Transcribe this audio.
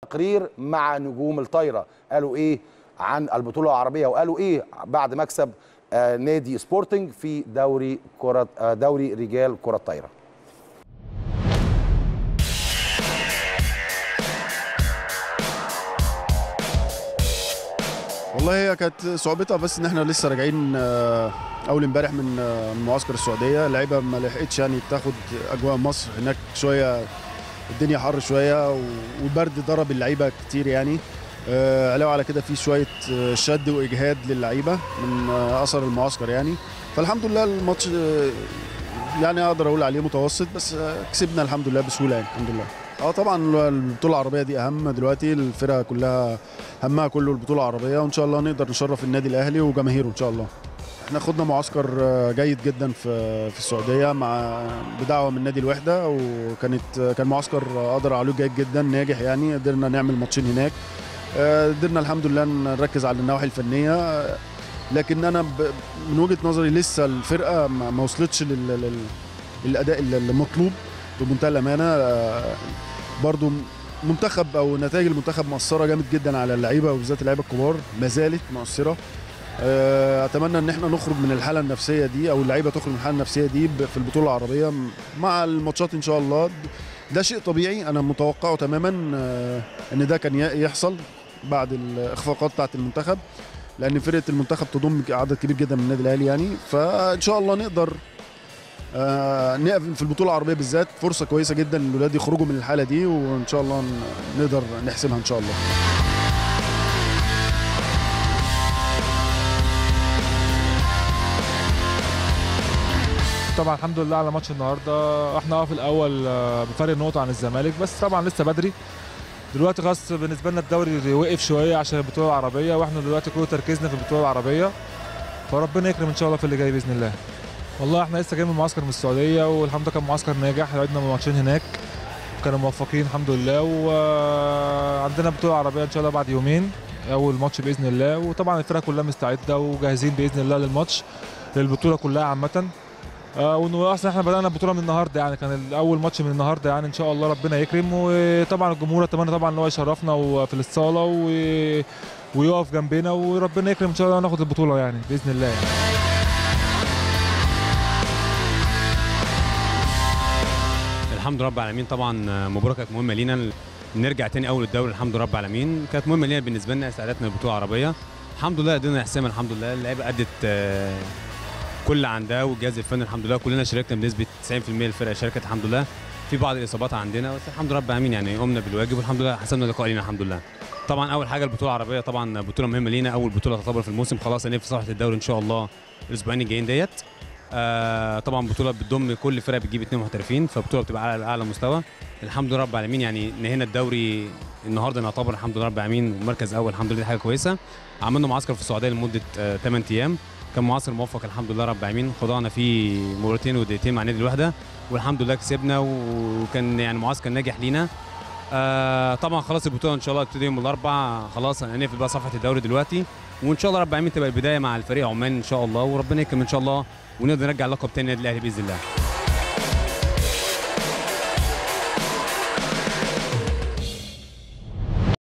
تقرير مع نجوم الطايره قالوا ايه عن البطوله العربيه وقالوا ايه بعد مكسب آه، نادي سبورتنج في دوري كره آه، دوري رجال كره الطايره والله هي كانت صعوبتها بس ان احنا لسه راجعين آه، اول امبارح من آه، من معسكر السعوديه اللعيبه ما لحقتش يعني تاخد اجواء مصر هناك شويه الدنيا حر شويه و- والبرد ضرب اللعيبه كتير يعني آه، علاوه على كده في شويه آه، شد واجهاد للعيبه من آه، اثر المعسكر يعني فالحمد لله الماتش آه، يعني اقدر اقول عليه متوسط بس آه، كسبنا الحمد لله بسهوله يعني الحمد لله اه طبعا البطوله العربيه دي اهم دلوقتي الفرقه كلها همها كله البطوله العربيه وان شاء الله نقدر نشرف النادي الاهلي وجماهيره ان شاء الله احنا خدنا معسكر آه، جيد جدا في في السعوديه مع بدعوه من نادي الوحده وكانت كان معسكر آه، اقدر عليه جيد جدا ناجح يعني قدرنا نعمل ماتشين هناك آه، قدرنا الحمد لله نركز على النواحي الفنيه آه، لكن انا ب- من وجهه نظري لسه الفرقه ما ما وصلتش لل- لل- للاداء المطلوب بمنتهى الامانه آه، برضو منتخب او نتائج المنتخب مؤثره جامد جدا على اللعيبه وبالذات اللعيبه الكبار ما زالت مؤثره آه، اتمنى ان احنا نخرج من الحاله النفسيه دي او اللعيبه تخرج من الحاله النفسيه دي ب- في البطوله العربيه م- مع الماتشات ان شاء الله ده شيء طبيعي انا متوقعه تماما آه، ان ده كان ي- يحصل بعد الاخفاقات بتاعه المنتخب لان فرقه المنتخب تضم عدد كبير جدا من النادي الاهلي يعني فان شاء الله نقدر آه، نقف في البطوله العربيه بالذات فرصه كويسه جدا للولاد يخرجوا من الحاله دي وان شاء الله ن- نقدر نحسمها ان شاء الله طبعا الحمد لله على ماتش النهارده احنا اه في الاول آه، بفرق نقطه عن الزمالك بس طبعا لسه بدري دلوقتي خلاص بالنسبه لنا الدوري وقف شويه عشان البطوله العربيه واحنا دلوقتي كل تركيزنا في البطوله العربيه فربنا يكرم ان شاء الله في اللي جاي باذن الله والله احنا لسه جايين من معسكر من السعوديه والحمد لله كان معسكر ناجح لعبنا ماتشين هناك كانوا موفقين الحمد لله وعندنا بطوله عربيه ان شاء الله بعد يومين اول ماتش باذن الله وطبعا الفرقه كلها مستعده وجاهزين باذن الله للماتش للبطوله كلها عامه آه وانه اصلا احنا بدانا البطوله من النهارده يعني كان الاول ماتش من النهارده يعني ان شاء الله ربنا يكرم وطبعا الجمهور اتمنى طبعا ان هو يشرفنا وفي الصاله و... ويقف جنبنا وربنا يكرم ان شاء الله وناخد البطوله يعني باذن الله يعني. الحمد لله رب العالمين طبعا مباراه كانت مهمه لينا نرجع تاني اول الدوري الحمد لله رب العالمين كانت مهمه لينا بالنسبه لنا استعدادنا للبطوله العربيه الحمد لله قدرنا نحسمها الحمد لله اللعيبه ادت آه، كل اللي عندها والجهاز الفني الحمد لله كلنا شاركنا بنسبه 90% الفرقه شاركت الحمد لله في بعض الاصابات عندنا بس الحمد لله رب العالمين يعني قمنا بالواجب والحمد لله حسمنا اللقاء لينا الحمد لله طبعا اول حاجه البطوله العربيه طبعا بطوله مهمه لينا اول بطوله تعتبر في الموسم خلاص هنقفل صفحه الدوري ان شاء الله الاسبوعين الجايين ديت آه طبعا بطوله بتضم كل فرقه بتجيب اثنين محترفين فبطوله بتبقى على اعلى مستوى الحمد لله رب العالمين يعني نهينا الدوري النهارده نعتبر الحمد لله رب العالمين مركز اول الحمد لله دي حاجه كويسه عملنا معسكر في السعوديه لمده 8 ايام كان معسكر موفق الحمد لله رب العالمين خضعنا فيه مباراتين ودقيقتين مع نادي الوحده والحمد لله كسبنا وكان يعني معسكر ناجح لينا آه طبعا خلاص البطوله ان شاء الله تبتدي يوم الاربعاء خلاص هنقفل بقى صفحه الدوري دلوقتي وان شاء الله رب العالمين تبقى البدايه مع الفريق عمان ان شاء الله وربنا يكرم ان شاء الله ونقدر نرجع اللقب تاني للنادي الاهلي باذن الله